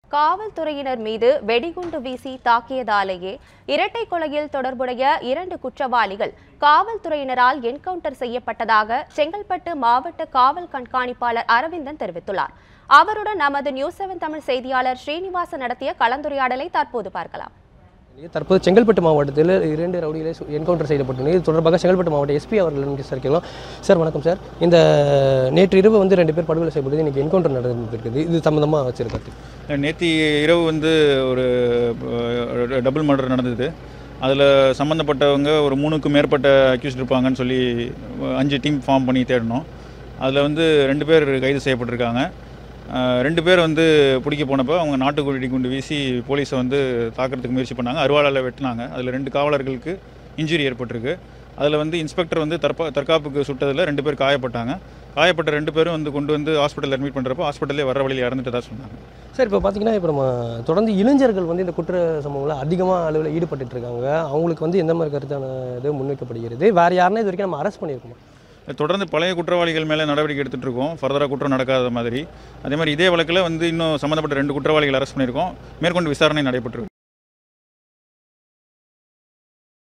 காவல்துறையினர் மீது வெடிகுண்டு வீசி தாக்கியதாலேயே இரட்டை கொலையில் தொடர்புடைய இரண்டு குற்றவாளிகள் காவல்துறையினரால் என்கவுண்டர் செய்யப்பட்டதாக செங்கல்பட்டு மாவட்ட காவல் கண்காணிப்பாளர் அரவிந்தன் தெரிவித்துள்ளார் அவருடன் நமது நியூஸ் செவன் தமிழ் செய்தியாளர் ஸ்ரீனிவாசன் நடத்திய கலந்துரையாடலை தற்போது பார்க்கலாம் தற்போது செங்கல்பட்டு மாவட்டத்தில் இரண்டு ரவுடிகளை சு- என்கவுண்டர் செய்யப்பட்டுள்ளது இது தொடர்பாக செங்கல்பட்டு மாவட்ட எஸ்பி அவர்கள் சார் கேட்கலாம் சார் வணக்கம் சார் இந்த நேற்று இரவு வந்து ரெண்டு பேர் படுகொலை செய்யப்பட்டது இன்னைக்கு என்கவுண்டர் நடந்திருக்குது இது சம்மந்தமாக வச்சிருக்கிறது நேற்று இரவு வந்து ஒரு அஹ், டபுள் மர்டர் நடந்தது அதில் சம்மந்தப்பட்டவங்க ஒரு மூணுக்கும் மேற்பட்ட அக்யூஸ்ட் இருப்பாங்கன்னு சொல்லி அஹ், அஞ்சு டீம் ஃபார்ம் பண்ணி தேடினோம் அதில் வந்து ரெண்டு பேர் கைது செய்யப்பட்டிருக்காங்க அஹ், ரெண்டு பேர் வந்து பிடிக்க போனப்போ அவங்க நாட்டுக்குடி குண்டு வீசி போலீஸை வந்து தாக்கிறதுக்கு முயற்சி பண்ணாங்க அருவாளால் வெட்டினாங்க அதில் ரெண்டு காவலர்களுக்கு இன்ஜுரி ஏற்பட்டிருக்கு அதில் வந்து இன்ஸ்பெக்டர் வந்து தற்பா தற்காப்புக்கு சுட்டதில் ரெண்டு பேர் காயப்பட்டாங்க காயப்பட்ட ரெண்டு பேரும் வந்து கொண்டு வந்து ஹாஸ்பிட்டல் அட்மிட் பண்ணுறப்போ ஹாஸ்பிட்டல்லே வர வழியில் இறந்துட்டதா சொன்னாங்க சார் இப்போ பார்த்தீங்கன்னா இப்போ நம்ம தொடர்ந்து இளைஞர்கள் வந்து இந்த குற்ற சம்பவங்களில் அதிகமாக அளவில் ஈடுபட்டுட்டு இருக்காங்க அவங்களுக்கு வந்து எந்த மாதிரி கருத்தான இது முன்வைக்கப்படுகிறது வேறு யாருன்னா இது வரைக்கும் நம்ம அரெஸ்ட் பண்ணியிருக்கோமா தொடர்ந்து பழைய குற்றவாளிகள் மேலே நடவடிக்கை எடுத்துட்டு இருக்கோம் ஃபர்தராக குற்றம் நடக்காத மாதிரி அதே மாதிரி இதே வழக்கில் வந்து இன்னும் சம்மந்தப்பட்ட ரெண்டு குற்றவாளிகள் அரெஸ்ட் பண்ணியிருக்கோம் மேற்கொண்டு விசாரணை நடைபெற்று